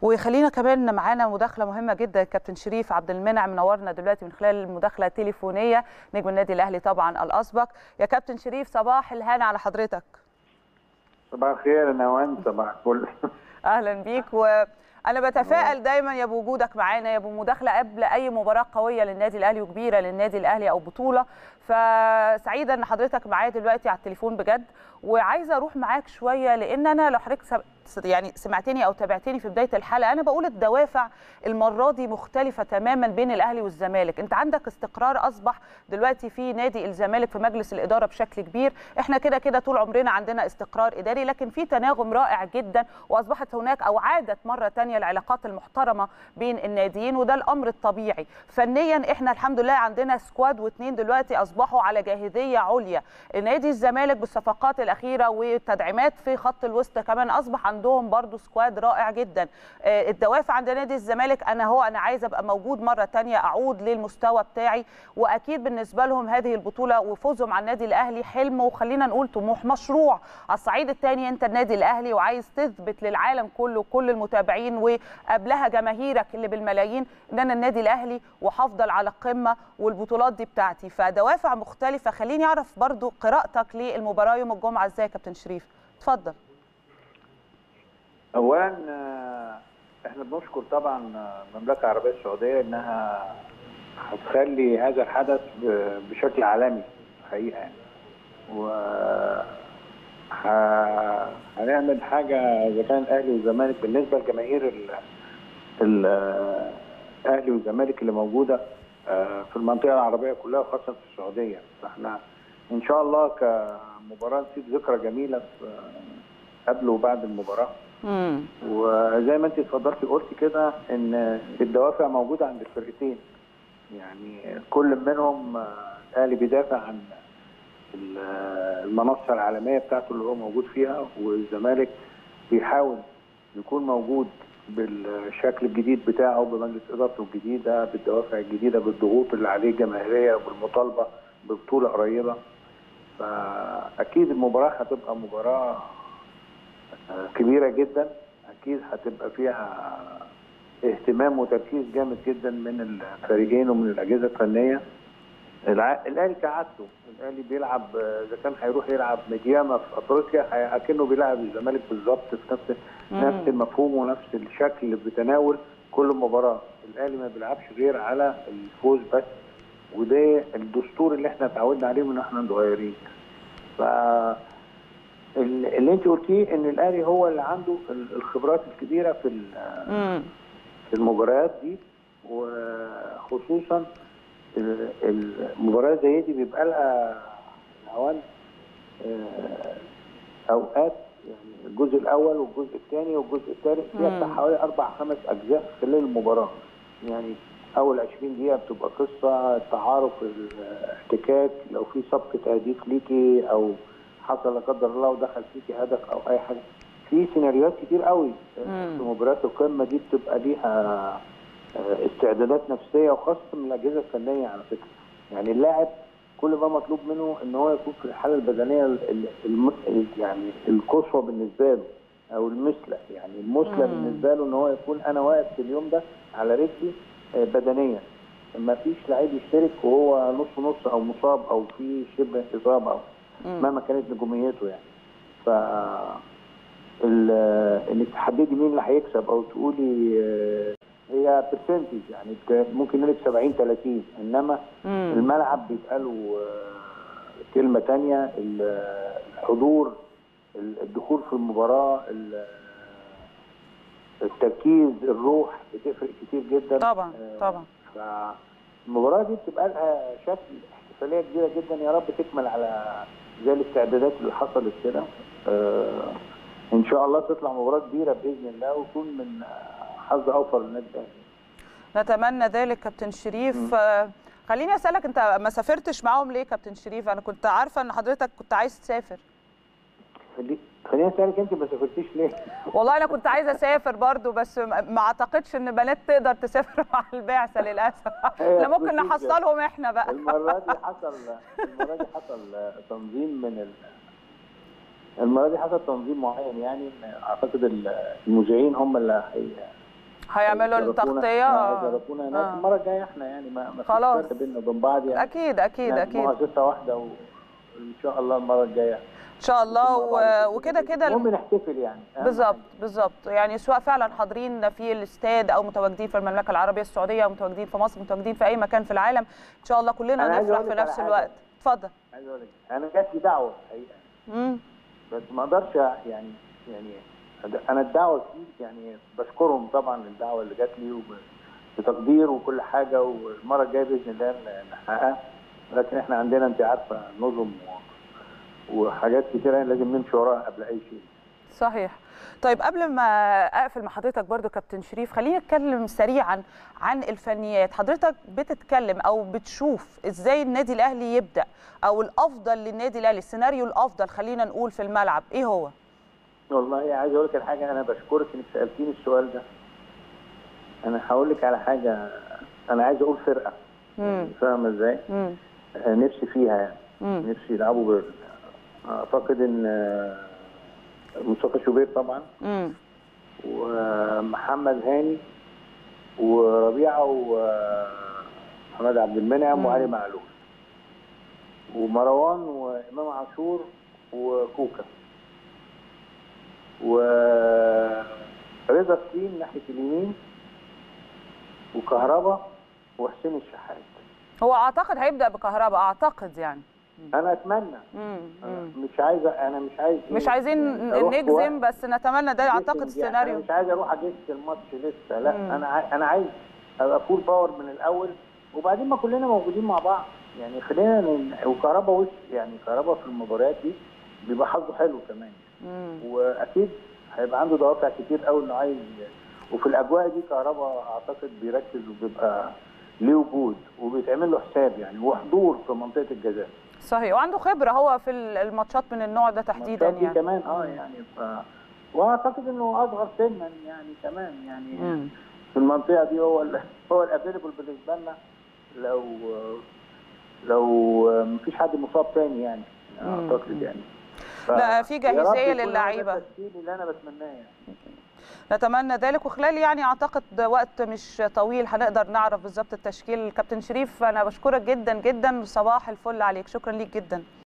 وخلينا كمان معانا مداخله مهمه جدا كابتن شريف عبد المنعم منورنا دلوقتي من خلال المداخله التليفونيه نجم النادي الاهلي طبعا الاسبق يا كابتن شريف صباح الهنا على حضرتك صباح الخير يا نوان صباح الفل اهلا بيك وانا بتفائل دايما يا بوجودك معانا يا بمداخله قبل اي مباراه قويه للنادي الاهلي وكبيره للنادي الاهلي او بطوله فسعيده ان حضرتك معايا دلوقتي على التليفون بجد وعايزه اروح معاك شويه لان انا لو حضرتك يعني سمعتني او تابعتني في بدايه الحلقه انا بقول الدوافع المره دي مختلفه تماما بين الاهلي والزمالك انت عندك استقرار اصبح دلوقتي في نادي الزمالك في مجلس الاداره بشكل كبير احنا كده كده طول عمرنا عندنا استقرار اداري لكن في تناغم رائع جدا واصبحت هناك او عادت مره ثانيه العلاقات المحترمه بين الناديين وده الامر الطبيعي فنيا احنا الحمد لله عندنا سكواد واثنين دلوقتي اصبحوا على جاهزيه عليا نادي الزمالك بالصفقات الاخيره والتدعيمات في خط الوسط كمان اصبح عندهم برضو سكواد رائع جدا الدوافع عند نادي الزمالك انا هو انا عايزه ابقى موجود مره ثانيه اعود للمستوى بتاعي واكيد بالنسبه لهم هذه البطوله وفوزهم على النادي الاهلي حلم وخلينا نقول طموح مشروع على الصعيد الثاني انت النادي الاهلي وعايز تثبت للعالم كله كل المتابعين وقبلها جماهيرك اللي بالملايين ان انا النادي الاهلي وهفضل على القمه والبطولات دي بتاعتي فدوافع مختلفه خليني اعرف برضو قراءتك للمباراه يوم الجمعه ازاي يا كابتن شريف اتفضل اولا احنا بنشكر طبعا المملكه العربيه السعوديه انها هتخلي هذا الحدث بشكل عالمي الحقيقه يعني و هنعمل حاجه اذا كان الاهلي والزمالك بالنسبه لجماهير الاهلي والزمالك اللي موجوده في المنطقه العربيه كلها خاصه في السعوديه فاحنا ان شاء الله كمباراه نسيب ذكرى جميله في قبل وبعد المباراه مم. وزي ما انت اتفضلتي قلتي كده ان الدوافع موجوده عند الفرقتين يعني كل منهم الاهلي بيدافع عن المنصه العالميه بتاعته اللي هو موجود فيها والزمالك بيحاول يكون موجود بالشكل الجديد بتاعه بمجلس ادارته الجديده بالدوافع الجديده بالضغوط اللي عليه الجماهيريه وبالمطالبه ببطوله قريبه فاكيد المباراه هتبقى مباراه كبيره جدا اكيد هتبقى فيها اهتمام وتركيز جامد جدا من الفريقين ومن الاجهزه الفنيه الاهلي كعادته الاهلي بيلعب اذا كان هيروح يلعب مدياما في افريقيا اكنه بيلعب الزمالك بالظبط في نفس نفس المفهوم ونفس الشكل بتناول كل مباراه الاهلي ما بيلعبش غير على الفوز بس وده الدستور اللي احنا اتعودنا عليه من احنا صغيرين ف اللي انت قلتيه ان الاهلي هو اللي عنده الخبرات الكبيره في في المباريات دي وخصوصا المباريات زي دي بيبقى لها نوان اوقات يعني الجزء الاول والجزء الثاني والجزء الثالث فيها بتاع حوالي اربع خمس اجزاء خلال المباراه يعني اول 20 دقيقه بتبقى قصه تعارف الاحتكاك لو في صفقه اهداف ليكي او حصل لا قدر الله ودخل فيكي هدف او اي حاجه في سيناريوهات كتير قوي في مباريات القمه دي بتبقى ليها استعدادات نفسيه وخاصه من الاجهزه الفنيه على فكره يعني اللاعب كل ما مطلوب منه ان هو يكون في الحاله البدنيه الم... يعني القصوى بالنسبه له او المثلى يعني المثلى بالنسبه له ان هو يكون انا واقف في اليوم ده على رجلي بدنيا ما فيش لعيب يشترك وهو نص نص او مصاب او في شبه اصابه او مهما كانت نجوميته يعني ف انك تحددي مين اللي هيكسب او تقولي هي برسنتج يعني ممكن نقول 70 30 انما مم. الملعب بيبقى له كلمه ثانيه الحضور الدخول في المباراه التركيز الروح بتفرق كتير جدا طبعا طبعا فالمباراه دي بتبقى لها شكل احتفاليه كبيره جدا يا رب تكمل على زي الاستعدادات اللي حصلت كده آه ان شاء الله تطلع مباراه كبيره باذن الله ويكون من حظ اوفر للنادي الاهلي نتمنى ذلك كابتن شريف آه خليني اسالك انت ما سافرتش معاهم ليه كابتن شريف انا كنت عارفه ان حضرتك كنت عايز تسافر خليني اسالك انت ما سافرتيش ليه والله انا كنت عايزه اسافر برضو بس ما اعتقدش ان بنات تقدر تسافر مع البعثه للاسف احنا ممكن نحصلهم احنا بقى المره دي حصل المره دي حصل تنظيم من ال... المره دي حصل تنظيم معين يعني اعتقد المذيعين هم اللي هيعملوا هيشرفونا- التغطيه آه، آه. هيشرفونا هناك آه. المره الجايه احنا يعني ما ما فيش خلاص. فرق بيننا وبين بعض يعني اكيد اكيد يعني اكيد مؤسسه واحده وان شاء الله المره الجايه ان شاء الله و- وكده كده المهم نحتفل يعني أهم بالظبط حاجة. بالظبط يعني سواء فعلا حاضرين في الاستاد او متواجدين في المملكه العربيه السعوديه او متواجدين في مصر متواجدين في اي مكان في العالم ان شاء الله كلنا أنا عايز نفرح أقول في لك على نفس حاجة. الوقت اتفضل عايز اقول لك انا جات لي دعوه الحقيقه مم. بس ما اقدرش يعني يعني انا الدعوه دي يعني بشكرهم طبعا الدعوه اللي جات لي وب- بتقدير وكل حاجه والمره الجايه باذن الله نحققها لكن احنا عندنا انت عارفه نظم و- وحاجات كتيره لازم نمشي وراها قبل اي شيء صحيح طيب قبل ما اقفل مع حضرتك برضو كابتن شريف خلينا نتكلم سريعا عن الفنيات حضرتك بتتكلم او بتشوف ازاي النادي الاهلي يبدا او الافضل للنادي الاهلي السيناريو الافضل خلينا نقول في الملعب ايه هو والله عايز اقول لك على حاجه انا بشكرك انك سالتيني السؤال ده انا هقول لك على حاجه انا عايز اقول فرقه مم. فاهمه ازاي؟ مم. آه، نفسي فيها يعني مم. نفسي يلعبوا بال... اعتقد ان آه، مصطفى شوبير طبعا مم. ومحمد هاني وربيعه ومحمد عبد المنعم مم. وعلي معلول ومروان وامام عاشور وكوكا ورضا سليم ناحيه اليمين وكهربا وحسين الشحات هو اعتقد هيبدا بكهرباء اعتقد يعني انا اتمنى مم. أنا مم. مش عايز انا مش عايز مش عايزين يعني أروح في وقت نجزم بس نتمنى ده اعتقد يعني السيناريو انا مش عايز اروح اجس الماتش لسه لا مم. انا عاي... انا عايز ابقى فول باور من الاول وبعدين ما كلنا موجودين مع بعض يعني خلينا ن... وكهربا وش يعني كهربا في المباريات دي بيبقى حظه حلو كمان مم. واكيد هيبقى عنده دوافع كتير قوي انه عايز وفي الاجواء دي كهربا اعتقد بيركز وبيبقى ليه وجود وبيتعمل له حساب يعني وحضور في منطقه الجزاء صحيح وعنده خبره هو في الماتشات من النوع ده تحديدا الماتشات دي يعني كمان اه يعني ف... واعتقد انه اصغر سنا يعني كمان يعني مم. في المنطقه دي هو ال هو الافيلبل بالنسبه لنا لو لو مفيش حد مصاب تاني يعني مم. اعتقد يعني ف- لا، في يا جاهزية رب يكون هو ده للعيبة. التشكيل اللي انا بتمناه يعني نتمنى ذلك وخلال يعني اعتقد وقت مش طويل هنقدر نعرف بالظبط التشكيل كابتن شريف انا بشكرك جدا جدا صباح الفل عليك شكرا ليك جدا